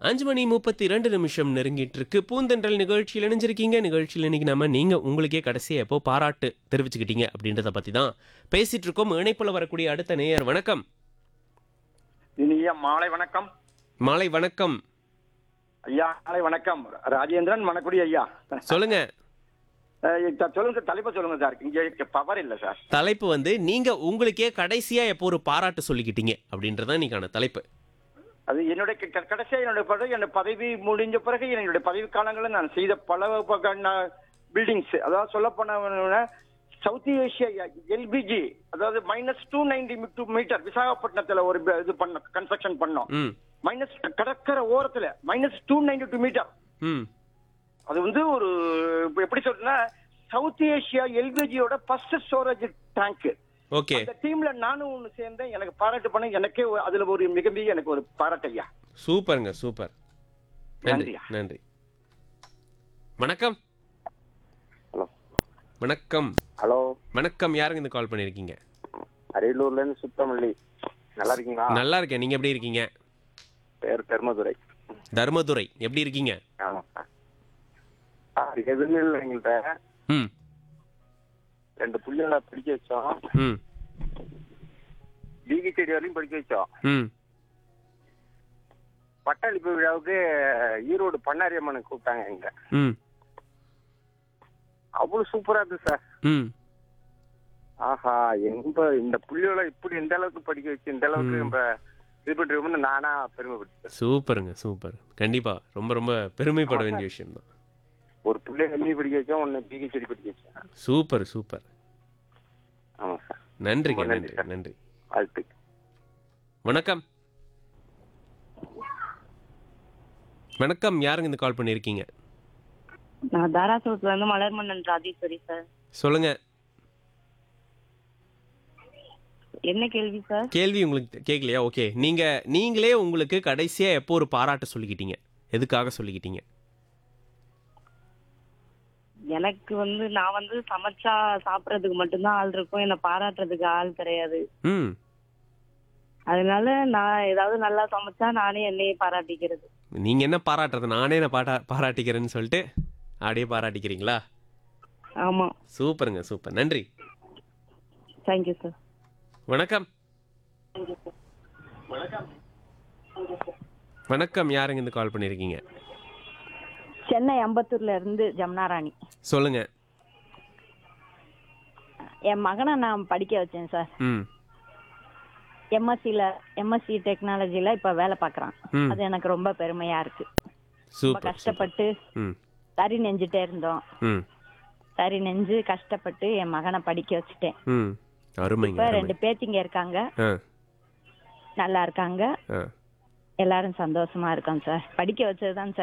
அஞ்சு மணி முப்பத்தி ரெண்டு நிமிஷம் நெருங்கிட்டு இருக்கு பூந்தென்றல் நிகழ்ச்சியில் இணைஞ்சிருக்கீங்க நிகழ்ச்சியில் இன்னைக்கு நம்ம நீங்க உங்களுக்கே கடைசியா எப்போ பாராட்டு தெரிவிச்சுக்கிட்டீங்க அப்படின்றத பத்தி தான் பேசிட்டு இருக்கோம் இணைப்புல வரக்கூடிய அடுத்த நேயர் வணக்கம் இனிய மாலை வணக்கம் மாலை வணக்கம் ஐயா மாலை வணக்கம் ராஜேந்திரன் மணக்குடி ஐயா சொல்லுங்க அஹ் இப்ப சொல்லுங்க சார் தலைப்பை சொல்லுங்க சார் இங்க பவர் இல்ல சார் தலைப்பு வந்து நீங்க உங்களுக்கே கடைசியா எப்போ ஒரு பாராட்டு சொல்லிக்கிட்டீங்க அப்படின்றதான் இன்னைக்கான தலைப்பு அது என்னுடைய க- க- கடைசியா என்னுடைய பதவி என்னுடைய பதவி முடிஞ்ச பிறகு என்னுடைய பதவி காலங்களில் நான் செய்த பல பில்டிங்ஸ் அதாவது சொல்ல போன சவுத் ஏசியா எல்பிஜி அதாவது minus two ninety two meter விசாகப்பட்டினத்துல ஒரு ப- இது பண்ண கன்ஸ்ட்ரக்ஷன் பண்ணோம் ம் மைனஸ் கடற்கரை ஓரத்துல minus two ninety two meter ம் அது வந்து ஒரு இப்ப எப்படி சொல்றேன்னா சவுத் ஏசியா எல்பிஜியோட ஃபர்ஸ்ட் ஸ்டோரேஜ் டேங்க் ஓகே அந்த டீம்ல நானும் ஒண்ணு சேர்ந்தேன் எனக்கு பாராட்டு பண்ண எனக்கே ஒரு- அதுல ஒரு மிகப்பெரிய எனக்கு ஒரு பாராட்டு ஐயா சூப்பருங்க சூப்பர் நன்றி நன்றியா. நன்றி வணக்கம் ஹலோ வணக்கம் ஹலோ வணக்கம் யாருங்க இந்த கால் பண்ணிருக்கீங்க அரியலூர்ல இருந்து சுத்தமல்லி நல்லா இருக்கீங்களா நல்லா இருக்கேன் நீங்க எப்படி இருக்கீங்க பேர் பெருமதுரை தர்மதுரை எப்படி இருக்கீங்க ஆமா சார் எதுவுமே இல்லை எங்கள்கிட்ட ம் ரெண்டு புள்ளைகளை படிக்க வச்சோம் ம் பிகி செடி வரையும் படிக்க வச்சோம் ம் பட்டளிப்பு விழாவுக்கு ஈரோடு பண்ணாரி அம்மனுக்கு கூப்பிட்டாங்க எங்க ம் அவ்வளவு சூப்பரா இருந்துச்சு சார் ம் ஆஹா எங்க இந்த புள்ளியோட இப்படி இந்த அளவுக்கு படிக்க வச்சு இந்த அளவுக்கு ம். நம்ம இது பண்ணிருக்கோம்னு நானா பெருமைப்பட்டேன் சூப்பருங்க சூப்பர் கண்டிப்பா ரொம்ப ரொம்ப பெருமைப்பட வேண்டிய விஷயம் தான் ஒரு புள்ளைய எம்மி படிக்க வச்சோம் ஒன்னு பிகி செடி படிக்க வச்சேன் சூப்பர் சூப்பர் ஆமா சார் நன்றிங்க ரொம்ப நன்றி நன்றி சார். நன்றி வாழ்த்து வணக்கம் வணக்கம் யாருங்க இந்த கால் பண்ணிருக்கீங்க நான் தாராசுரத்துல இருந்து மலர்மன்னன் ராஜேஸ்வரி சார் சொல்லுங்க என்ன கேள்வி சார் கேள்வி உங்களுக்கு கேட்கலையா ஓகே நீங்க நீங்களே உங்களுக்கு கடைசியா எப்போ ஒரு பாராட்டு சொல்லிக்கிட்டீங்க எதுக்காக சொல்லிக்கிட்டீங்க எனக்கு வந்து நான் வந்து சமைச்சா சாப்பிடறதுக்கு மட்டும்தான் ஆள் இருக்கும் என்ன பாராட்டுறதுக்கு ஆள் கிடையாது ம் அதனால நான் ஏதாவது நல்லா சமைச்சா நானே என்னையே பாராட்டிக்கிறது நீங்க என்ன பாராட்டுறது நானே நான் பாட்டா பாராட்டிக்கிறேன்னு சொல்லிட்டு அப்படியே பாராட்டிக்கிறீங்களா ஆமா சூப்பருங்க சூப்பர் நன்றி தேங்க்யூ சார் வணக்கம் வணக்கம் யாருங்க இந்த கால் பண்ணிருக்கீங்க சென்னை அம்பத்தூர்ல இருந்து ஜமுனாராணி சொல்லுங்க என் மகனை நான் படிக்க வச்சேன் சார் ம் எம்எஸ்சியில் எம்எஸ்சி டெக்னாலஜியில் இப்போ வேலை பார்க்குறான் ம் அது எனக்கு ரொம்ப பெருமையா இருக்கு ரொம்ப சூப்பர் சூப்பர். கஷ்டப்பட்டு ம் தறி நெஞ்சிட்டே இருந்தோம் ம் தறி நெஞ்சு கஷ்டப்பட்டு என் மகனை படிக்க வச்சுட்டேன் ம் அருமைங்க இப்போ அருமை ரெண்டு பேத்திங்க இருக்காங்க ஆ நல்லா இருக்காங்க ஆ எல்லாரும் சந்தோஷமா இருக்கோம் சார் படிக்க வச்சது தான் சார்